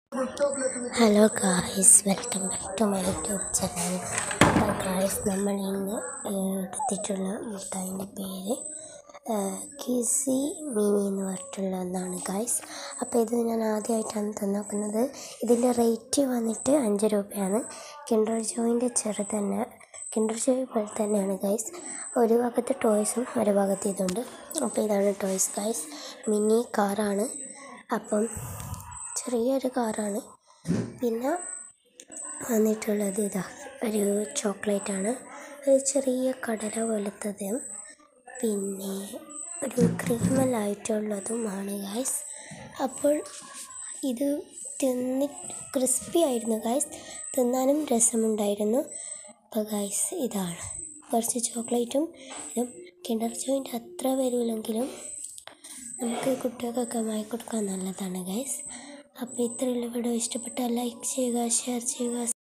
hello guys welcome back to my YouTube channel guys നമ്മൾ ഇന്ന് എടുത്തിട്ടുള്ള മുട്ടായിൻ്റെ പേര് കിസി മിനി എന്ന് പറഞ്ഞിട്ടുള്ള ഒന്നാണ് ഗായ്സ് അപ്പോൾ ഇത് ഞാൻ ആദ്യമായിട്ടാണ് തന്നോക്കുന്നത് ഇതിൻ്റെ റേറ്റ് വന്നിട്ട് അഞ്ച് രൂപയാണ് കിൻഡർ ജോയിൻ്റെ ചെറുത് തന്നെ കിൻഡർ ജോയ് പോലെ തന്നെയാണ് ഗൈസ് ഒരു ഭാഗത്ത് ടോയ്സും ഒരു ഭാഗത്ത് ഇതുണ്ട് അപ്പോൾ ഇതാണ് ടോയ്സ് ഗൈസ് മിനി കാറാണ് അപ്പം ചെറിയൊരു കാറാണ് പിന്നെ വന്നിട്ടുള്ളത് ഇതാ ഒരു ചോക്ലേറ്റാണ് ഒരു ചെറിയ കടല പോലത്തത് പിന്നെ ഒരു ക്രീമലായിട്ടുള്ളതുമാണ് ഗായ്സ് അപ്പോൾ ഇത് തിന്നി ക്രിസ്പി ആയിരുന്നു ഗായ്സ് തിന്നാനും രസമുണ്ടായിരുന്നു അപ്പോൾ ഗായ്സ് ഇതാണ് കുറച്ച് ചോക്ലേറ്റും ഇതും കിണ്ടർ ജോയിൻ്റ് അത്ര വരില്ലെങ്കിലും നമുക്ക് കുട്ടികൾക്കൊക്കെ വാങ്ങിക്കൊടുക്കാൻ നല്ലതാണ് ഗൈസ് അപ്പോൾ ഇത്രയുള്ള വീഡിയോ ഇഷ്ടപ്പെട്ടാൽ ലൈക്ക് ചെയ്യുക ഷെയർ ചെയ്യുക